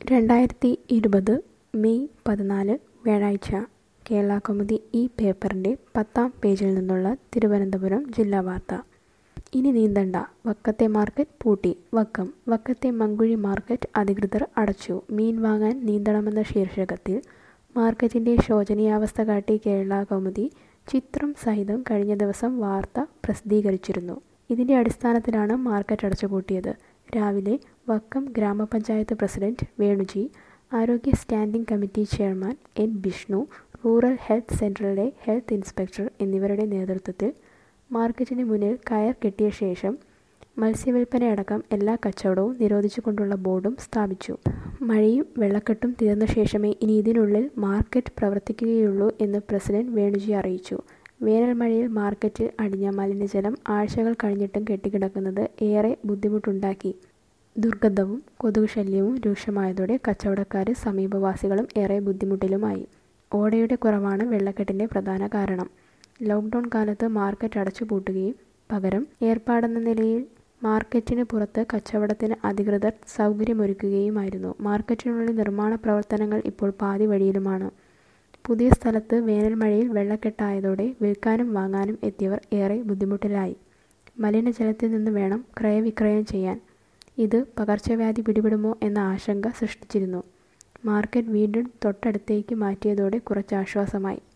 രണ്ടായിരത്തി ഇരുപത് മെയ് പതിനാല് വ്യാഴാഴ്ച കേരള കൗമുദി ഈ പേപ്പറിൻ്റെ പത്താം പേജിൽ നിന്നുള്ള തിരുവനന്തപുരം ജില്ലാ വാർത്ത ഇനി നീന്തണ്ട വക്കത്തെ മാർക്കറ്റ് പൂട്ടി വക്കം വക്കത്തെ മങ്കുഴി മാർക്കറ്റ് അധികൃതർ അടച്ചു മീൻ വാങ്ങാൻ നീന്തണമെന്ന ശീർഷകത്തിൽ മാർക്കറ്റിൻ്റെ ശോചനീയാവസ്ഥ കാട്ടി കേരള കൗമുദി ചിത്രം സഹിതം കഴിഞ്ഞ ദിവസം വാർത്ത പ്രസിദ്ധീകരിച്ചിരുന്നു ഇതിൻ്റെ അടിസ്ഥാനത്തിലാണ് മാർക്കറ്റ് അടച്ചുപൂട്ടിയത് രാവിലെ വക്കം ഗ്രാമപഞ്ചായത്ത് പ്രസിഡന്റ് വേണുജി ആരോഗ്യ standing committee chairman N Bishnu rural health സെൻ്ററിലെ ഹെൽത്ത് ഇൻസ്പെക്ടർ എന്നിവരുടെ നേതൃത്വത്തിൽ മാർക്കറ്റിന് മുന്നിൽ കയർ കെട്ടിയ ശേഷം മത്സ്യവില്പനയടക്കം എല്ലാ കച്ചവടവും നിരോധിച്ചുകൊണ്ടുള്ള ബോർഡും സ്ഥാപിച്ചു മഴയും വെള്ളക്കെട്ടും തീർന്ന ശേഷമേ ഇനി ഇതിനുള്ളിൽ മാർക്കറ്റ് പ്രവർത്തിക്കുകയുള്ളൂ എന്ന് പ്രസിഡന്റ് വേണുജി അറിയിച്ചു വേനൽ മഴയിൽ മാർക്കറ്റിൽ അടിഞ്ഞ മലിനജലം ആഴ്ചകൾ കഴിഞ്ഞിട്ടും കെട്ടിക്കിടക്കുന്നത് ഏറെ ബുദ്ധിമുട്ടുണ്ടാക്കി ദുർഗന്ധവും കൊതുക് ശല്യവും രൂക്ഷമായതോടെ കച്ചവടക്കാർ സമീപവാസികളും ഏറെ ബുദ്ധിമുട്ടിലുമായി ഓടയുടെ കുറവാണ് വെള്ളക്കെട്ടിൻ്റെ പ്രധാന കാരണം ലോക്ക്ഡൗൺ കാലത്ത് മാർക്കറ്റ് അടച്ചുപൂട്ടുകയും പകരം ഏർപ്പാടെന്ന നിലയിൽ മാർക്കറ്റിന് പുറത്ത് കച്ചവടത്തിന് അധികൃതർ സൗകര്യമൊരുക്കുകയുമായിരുന്നു മാർക്കറ്റിനുള്ളിൽ നിർമ്മാണ പ്രവർത്തനങ്ങൾ ഇപ്പോൾ പാതി വഴിയിലുമാണ് പുതിയ സ്ഥലത്ത് വേനൽ മഴയിൽ വെള്ളക്കെട്ടായതോടെ വിൽക്കാനും വാങ്ങാനും എത്തിയവർ ഏറെ ബുദ്ധിമുട്ടിലായി മലിനജലത്തിൽ നിന്ന് വേണം ക്രയവിക്രയം ചെയ്യാൻ ഇത് പകർച്ചവ്യാധി പിടിപെടുമോ എന്ന ആശങ്ക സൃഷ്ടിച്ചിരുന്നു മാർക്കറ്റ് വീണ്ടും തൊട്ടടുത്തേക്ക് മാറ്റിയതോടെ കുറച്ച് ആശ്വാസമായി